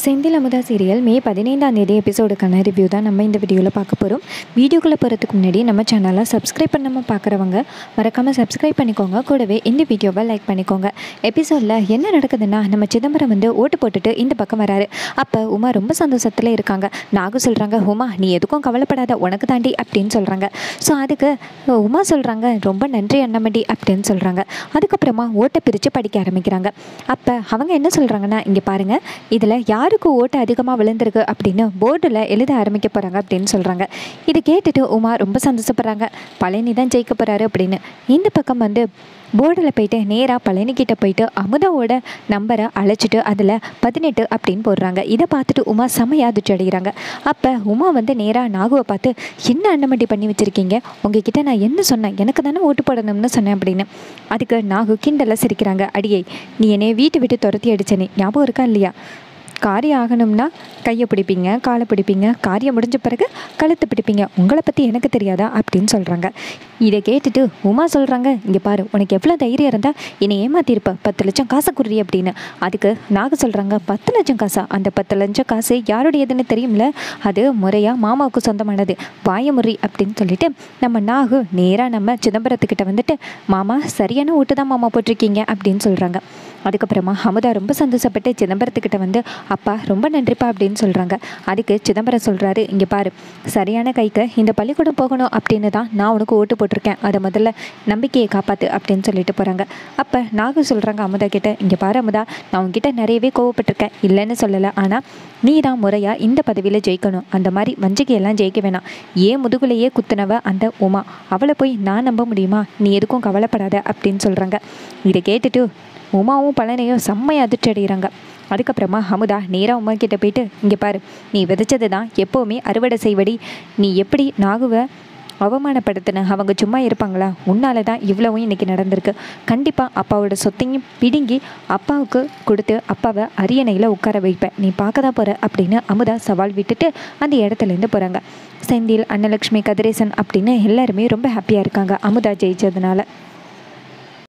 Senthil Amudha serial மே பதினைந்தாம் தேதி எபிசோடுக்கான review தான் நம்ம இந்த வீடியோவில் பார்க்க போகிறோம் வீடியோக்குள்ளே போகிறதுக்கு முன்னாடி நம்ம சேனலை சப்ஸ்கிரைப் பண்ணாமல் பார்க்குறவங்க மறக்காமல் சப்ஸ்கிரைப் பண்ணிக்கோங்க கூடவே இந்த வீடியோவை லைக் பண்ணிக்கோங்க எபிசோடில் என்ன நடக்குதுன்னா நம்ம சிதம்பரம் வந்து ஓட்டு போட்டுட்டு இந்த பக்கம் வராரு அப்போ உமா ரொம்ப சந்தோஷத்தில் இருக்காங்க நாகு சொல்கிறாங்க உமா நீ எதுக்கும் கவலைப்படாத உனக்கு தாண்டி அப்படின்னு சொல்கிறாங்க ஸோ அதுக்கு உமா சொல்கிறாங்க ரொம்ப நன்றி அண்ணமடி அப்படின்னு சொல்கிறாங்க அதுக்கப்புறமா ஓட்டை பிரித்து படிக்க ஆரம்பிக்கிறாங்க அப்போ அவங்க என்ன சொல்கிறாங்கன்னா இங்கே பாருங்கள் இதில் யாருக்கு ஓட்டு அதிகமாக விழுந்திருக்கு அப்படின்னு போர்டில் எழுத ஆரம்பிக்க போகிறாங்க அப்படின்னு சொல்கிறாங்க இது கேட்டுட்டு உமா ரொம்ப சந்தோஷப்படுறாங்க பழனி தான் ஜெயிக்க போகிறாரு அப்படின்னு இந்த பக்கம் வந்து போர்டில் போயிட்டு நேராக பழனிக்கிட்ட போயிட்டு அமுதாவோட நம்பரை அழைச்சிட்டு அதில் பதினெட்டு அப்படின்னு போடுறாங்க இதை பார்த்துட்டு உமா செமையாக அதிர்ச்சி அடைகிறாங்க அப்போ உமா வந்து நேராக நாகுவை பார்த்து என்ன அண்ணமட்டி பண்ணி வச்சுருக்கீங்க உங்ககிட்ட நான் என்ன சொன்னேன் எனக்கு தானே ஓட்டு போடணும்னு சொன்னேன் அப்படின்னு அதுக்கு நாகு கிண்டலாக சிரிக்கிறாங்க அடியை நீ என்னை வீட்டை விட்டு துரத்தி அடிச்சனே ஞாபகம் இருக்கா இல்லையா காரியம் ஆகணும்னா கையை பிடிப்பீங்க காலை பிடிப்பீங்க காரியம் முடிஞ்ச பிறகு கழுத்து பிடிப்பீங்க உங்களை பற்றி எனக்கு தெரியாதா அப்படின்னு சொல்கிறாங்க இதை கேட்டுட்டு உமா சொல்கிறாங்க இங்கே பாரு உனக்கு எவ்வளோ தைரியம் இருந்தால் என்னை ஏமாத்திருப்ப பத்து லட்சம் காசை குறி அப்படின்னு அதுக்கு நாக சொல்கிறாங்க பத்து லட்சம் காசா அந்த பத்து லட்சம் காசு யாருடையதுன்னு தெரியும்ல அது முறையாக மாமாவுக்கு சொந்தமானது வாயமுறி அப்படின்னு சொல்லிட்டு நம்ம நாகு நேராக நம்ம சிதம்பரத்துக்கிட்ட வந்துட்டு மாமா சரியான ஓட்டு தான் மாமா போட்டிருக்கீங்க அப்படின்னு சொல்கிறாங்க அதுக்கப்புறமா அமுதா ரொம்ப சந்தோஷப்பட்டு சிதம்பரத்துக்கிட்ட வந்து அப்பா ரொம்ப நன்றிப்பா அப்படின்னு சொல்கிறாங்க அதுக்கு சிதம்பரம் சொல்கிறாரு இங்கே பாரு சரியான கைக்கு இந்த பள்ளிக்கூடம் போகணும் அப்படின்னு தான் நான் உனக்கு ஓட்டு போட்டிருக்கேன் அதை முதல்ல நம்பிக்கையை காப்பாற்று அப்படின்னு சொல்லிட்டு போகிறாங்க அப்போ நாகு சொல்கிறாங்க அமுதா கிட்ட இங்கே பாரு அமுதா நான் உங்ககிட்ட நிறையவே கோவப்பட்டிருக்கேன் இல்லைன்னு சொல்லலை ஆனால் நீ தான் முறையாக இந்த பதவியில் ஜெயிக்கணும் அந்த மாதிரி வஞ்சிக்கையெல்லாம் ஜெயிக்க வேணாம் ஏன் முதுகுலையே குத்துனவ அந்த உமா அவளை போய் நான் நம்ப முடியுமா நீ எதுக்கும் கவலைப்படாத அப்படின்னு சொல்கிறாங்க இதை கேட்டுட்டு உமாவும் பழனியும் செம்மையை அதிர்ச்சி அடைகிறாங்க அதுக்கப்புறமா அமுதா நேராக உமா கிட்ட போயிட்டு இங்கே பாரு நீ விதைச்சது தான் எப்போவுமே அறுவடை செய்வடி நீ எப்படி நாகுவை அவமானப்படுத்தின அவங்க சும்மா இருப்பாங்களா உன்னால தான் இவ்வளவும் இன்னைக்கு நடந்திருக்கு கண்டிப்பாக அப்பாவோட சொத்தையும் பிடுங்கி அப்பாவுக்கு கொடுத்து அப்பாவை அரியணையில் உட்கார வைப்பேன் நீ பார்க்க தான் போகிற அப்படின்னு அமுதா சவால் விட்டுட்டு அந்த இடத்துலேருந்து போகிறாங்க செந்தில் அன்னலக்ஷ்மி கதிரேசன் அப்படின்னு எல்லாருமே ரொம்ப ஹாப்பியாக இருக்காங்க அமுதா ஜெயிச்சதுனால